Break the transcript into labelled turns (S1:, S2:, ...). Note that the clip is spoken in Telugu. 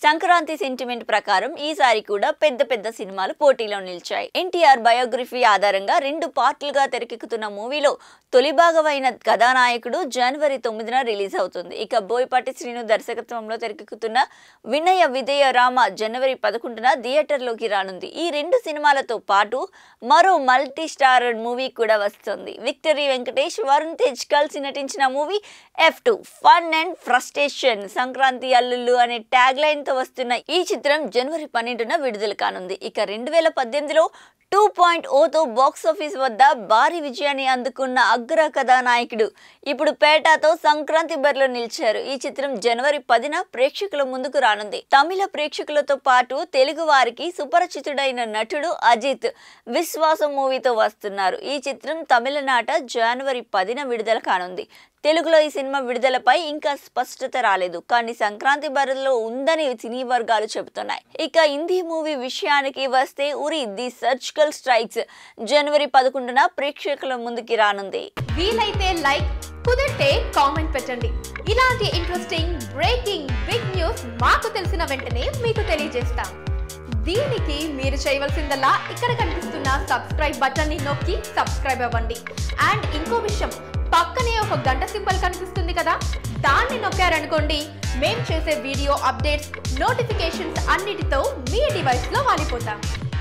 S1: సంక్రాంతి సెంటిమెంట్ ప్రకారం ఈసారి కూడా పెద్ద పెద్ద సినిమాలు పోటీలో నిలిచాయి ఎన్టీఆర్ బయోగ్రఫీ ఆధారంగా రెండు పార్టులుగా తెరకెక్కుతున్న మూవీలో తొలి భాగమైన కథానాయకుడు జనవరి తొమ్మిదిన రిలీజ్ అవుతుంది ఇక బోయపాటి శ్రీను దర్శకత్వంలో తెరకెక్కుతున్న వినయ విధేయ రామ జనవరి పదకొండున థియేటర్లోకి రానుంది ఈ రెండు సినిమాలతో పాటు మరో మల్టీ స్టార్ మూవీ కూడా వస్తుంది విక్టరీ వెంకటేష్ వరుణ్ తేజ్ కలిసి నటించిన movie F two fun and frustration Sankranti అల్లుళ్ళు అనే ట్యాగ్ లైన్ తో వస్తున్న ఈ చిత్రం జనవరి పన్నెండున విడుదల కానుంది ఇక రెండు వేల పద్దెనిమిదిలో టూ పాయింట్ ఓతో బాక్స్ ఆఫీస్ వద్ద భారీ విజయాన్ని అందుకున్న అగ్ర కథానాయకుడు ఇప్పుడు పేటాతో సంక్రాంతి బరిలో నిలిచారు ఈ చిత్రం జనవరి పదిన ప్రేక్షకుల ముందుకు రానుంది తమిళ ప్రేక్షకులతో పాటు తెలుగు వారికి సుపరిచితుడైన నటుడు అజిత్ విశ్వాసం మూవీతో వస్తున్నారు ఈ చిత్రం తమిళనాట జనవరి పదిన విడుదల కానుంది తెలుగులో ఈ సినిమా విడుదలపై ఇంకా స్పష్టత రాలేదు కానీ సంక్రాంతి బరిలో ఉందని సినీ వర్గాలు చెబుతున్నాయి ఇక హిందీ మూవీ విషయానికి వస్తే ఉరి ది సర్జికల్ స్ట్రైక్స్ జనవరి పదకొండున ప్రేక్షకుల ముందుకి రానుంది
S2: వీలైతే లైక్ కుదిరితే కామెంట్ పెట్టండి ఇలాంటి ఇంట్రెస్టింగ్ బ్రేకింగ్ బిగ్ న్యూస్ మాకు తెలిసిన వెంటనే మీకు తెలియజేస్తాం దీనికి మీరు చేయవలసిందల్లా ఇక్కడ కనిపిస్తున్న సబ్స్క్రైబ్ బటన్ ని నొక్కి సబ్స్క్రైబ్ అవ్వండి అండ్ ఇంకో విషయం పక్కనే ఒక గంట సింబల్ కనిపిస్తుంది కదా దాన్ని నొక్కారనుకోండి మేం చేసే వీడియో అప్డేట్స్ నోటిఫికేషన్స్ అన్నిటితో మీ డివైస్లో వాలిపోతాం